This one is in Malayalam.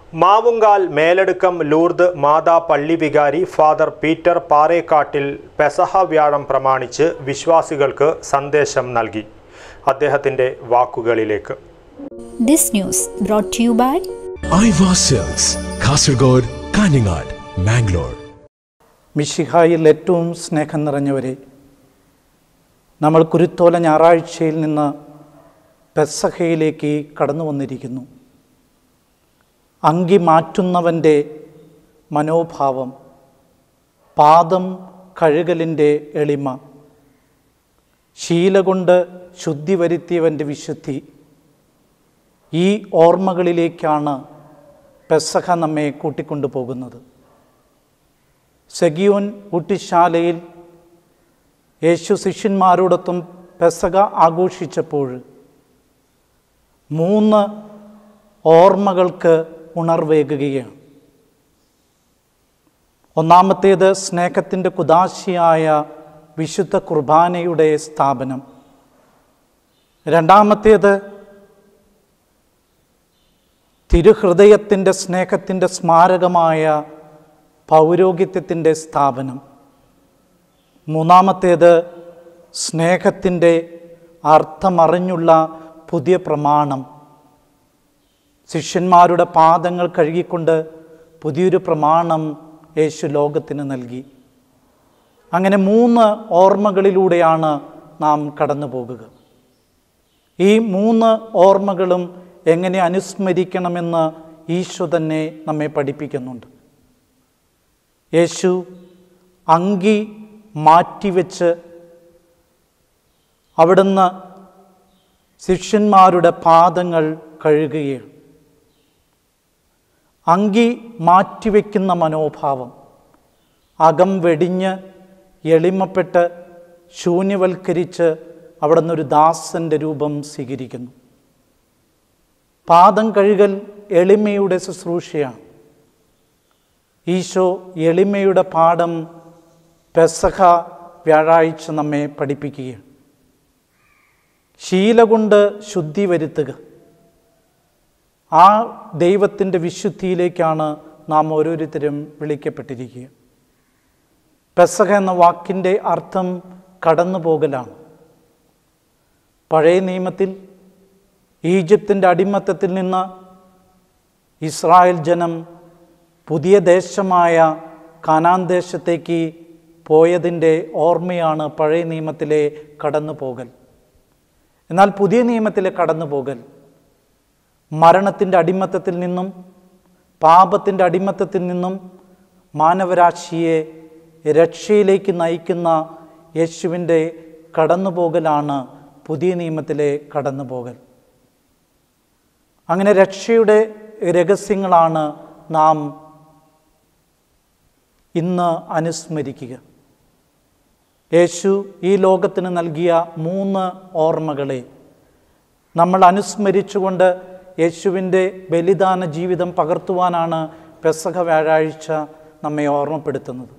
മാവുങ്കാൽ മേലടുക്കം ലൂർദ് മാതാ പള്ളി വികാരി ഫാദർ പീറ്റർ പാറേക്കാട്ടിൽ പെസഹ വ്യാഴം പ്രമാണിച്ച് വിശ്വാസികൾക്ക് സന്ദേശം നൽകി അദ്ദേഹത്തിൻ്റെ വാക്കുകളിലേക്ക് This news brought to you by Aiwa sales Kasaragod Kanhangad Mangalore മിഷിഹായിൽ ഏറ്റവും സ്നേഹം നിറഞ്ഞവരെ നമ്മൾ കുരുത്തോല ഞായറാഴ്ചയിൽ നിന്ന് പെസഹയിലേക്ക് കടന്നു വന്നിരിക്കുന്നു അങ്കി മാറ്റുന്നവൻ്റെ മനോഭാവം പാദം കഴുകലിൻ്റെ എളിമ ശീല കൊണ്ട് ശുദ്ധി വരുത്തിയവൻ്റെ വിശുദ്ധി ഈ ഓർമ്മകളിലേക്കാണ് പെസഹ നമ്മെ കൂട്ടിക്കൊണ്ടു പോകുന്നത് സെഗിയോൻ ഊട്ടിശാലയിൽ യേശു ശിഷ്യന്മാരോടൊപ്പം പെസക ആഘോഷിച്ചപ്പോൾ മൂന്ന് ഓർമ്മകൾക്ക് ഉണർവേകുകയാണ് ഒന്നാമത്തേത് സ്നേഹത്തിൻ്റെ കുതാശിയായ വിശുദ്ധ കുർബാനയുടെ സ്ഥാപനം രണ്ടാമത്തേത് തിരുഹൃദയത്തിൻ്റെ സ്നേഹത്തിൻ്റെ സ്മാരകമായ പൗരോഹിത്യത്തിൻ്റെ സ്ഥാപനം മൂന്നാമത്തേത് സ്നേഹത്തിൻ്റെ അർത്ഥമറിഞ്ഞുള്ള പുതിയ പ്രമാണം ശിഷ്യന്മാരുടെ പാദങ്ങൾ കഴുകിക്കൊണ്ട് പുതിയൊരു പ്രമാണം യേശു ലോകത്തിന് നൽകി അങ്ങനെ മൂന്ന് ഓർമ്മകളിലൂടെയാണ് നാം കടന്നു പോകുക ഈ മൂന്ന് ഓർമ്മകളും എങ്ങനെ അനുസ്മരിക്കണമെന്ന് ഈശോ തന്നെ നമ്മെ പഠിപ്പിക്കുന്നുണ്ട് യേശു അങ്കി മാറ്റിവെച്ച് അവിടുന്ന് ശിഷ്യന്മാരുടെ പാദങ്ങൾ കഴുകുകയാണ് അങ്കി മാറ്റിവെക്കുന്ന മനോഭാവം അകം വെടിഞ്ഞ് എളിമപ്പെട്ട് ശൂന്യവൽക്കരിച്ച് അവിടെ നിന്നൊരു ദാസൻ്റെ രൂപം സ്വീകരിക്കുന്നു പാദം കഴുകൽ എളിമയുടെ ശുശ്രൂഷയാണ് ഈശോ എളിമയുടെ പാഠം പെസഹ വ്യാഴാഴ്ച നമ്മെ പഠിപ്പിക്കുകയാണ് ശീല കൊണ്ട് ശുദ്ധി വരുത്തുക ആ ദൈവത്തിൻ്റെ വിശുദ്ധിയിലേക്കാണ് നാം ഓരോരുത്തരും വിളിക്കപ്പെട്ടിരിക്കുക പെസഹ എന്ന വാക്കിൻ്റെ അർത്ഥം കടന്നു പോകലാണ് പഴയ നിയമത്തിൽ ഈജിപ്തിൻ്റെ അടിമത്തത്തിൽ നിന്ന് ഇസ്രായേൽ ജനം പുതിയ ദേശമായ കാനാൻ ദേശത്തേക്ക് പോയതിൻ്റെ ഓർമ്മയാണ് പഴയ നിയമത്തിലെ കടന്നു പോകൽ എന്നാൽ പുതിയ നിയമത്തിലെ കടന്നു പോകൽ മരണത്തിൻ്റെ അടിമത്തത്തിൽ നിന്നും പാപത്തിൻ്റെ അടിമത്തത്തിൽ നിന്നും മാനവരാശിയെ രക്ഷയിലേക്ക് നയിക്കുന്ന യേശുവിൻ്റെ കടന്നുപോകലാണ് പുതിയ നിയമത്തിലെ കടന്നുപോകൽ അങ്ങനെ രക്ഷയുടെ രഹസ്യങ്ങളാണ് നാം ഇന്ന് അനുസ്മരിക്കുക യേശു ഈ ലോകത്തിന് നൽകിയ മൂന്ന് ഓർമ്മകളെ നമ്മൾ അനുസ്മരിച്ചുകൊണ്ട് യേശുവിൻ്റെ ബലിദാന ജീവിതം പകർത്തുവാനാണ് പെസഹ വ്യാഴാഴ്ച നമ്മെ ഓർമ്മപ്പെടുത്തുന്നത്